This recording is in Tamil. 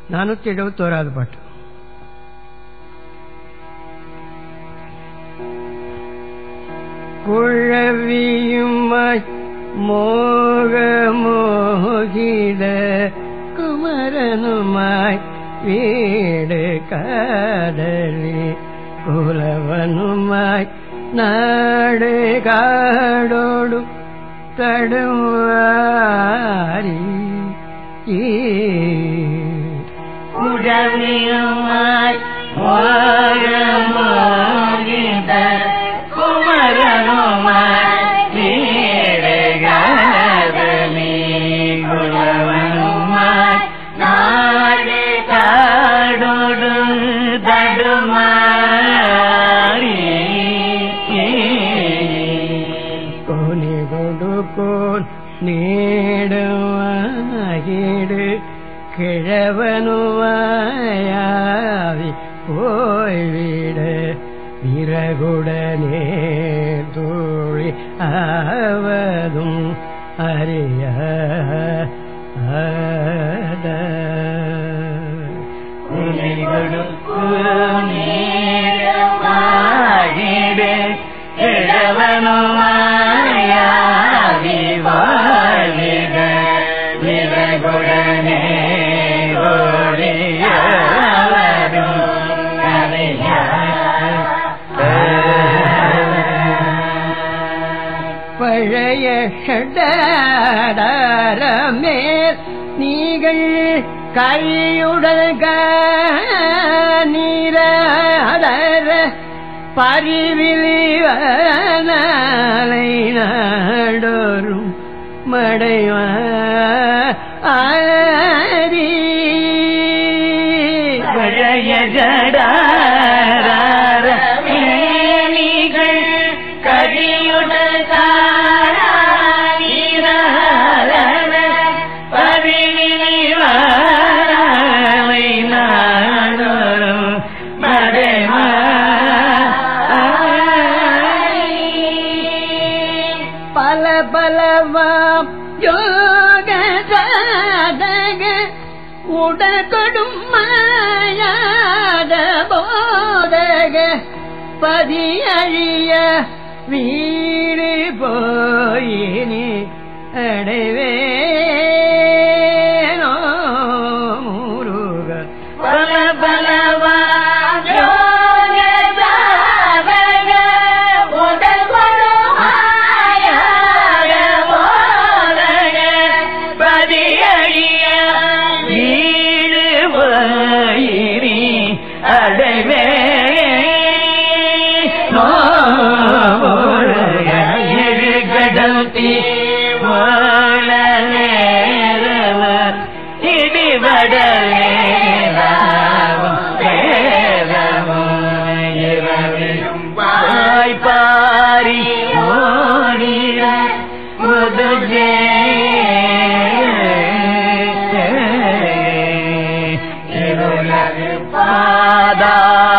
நானூத்தி எழுபத்தோராவது பாட்டு குழவியுமாய் மோக மோகிட குமரனுமாய் வீடு காதலி குலவனுமாய் நாடு காடோடு தடுமாறி உடவியுமாய் மோகமோகித குமரனுமாய் வீடுகாதலி குலவனுமாய் நாடு காடோடு தடுமாறி கோனி கொடுக்கோன் நீடுவாகிடு கிழவனுமாயாவி போய்விட விறகுடனே தோழி ஆவதும் அறிய உன்னை கொடுக்கு நீரமாகிடு கிழவனுமாயாவி வாழிட விறகுடனே ஓடியவரும் பழைய ஷடாரமேல் நீங்கள் கையுடல் நீராடர பரிவிலிவனாலை நாடோறும் மடைவா ஆரி பழைய ஜடார மேனிகள் கரியுடல் காணீராளன பரிவிலிவாரை நாடோறும் மறைமா பல பலவாம் யோக சாதக உடற்கொடும் மாயாத போதக பதியழிய வீடு போயினி அடைவேனோ முருக பல பலவா யோக சாதக உடல் கொடுமாயாக போதக பதியழிய வீடு வயிறி அடைவே கடல் தீ வாழ நேரவர் இடிபடலே பாரி ஓடிய முதுஜே பாதார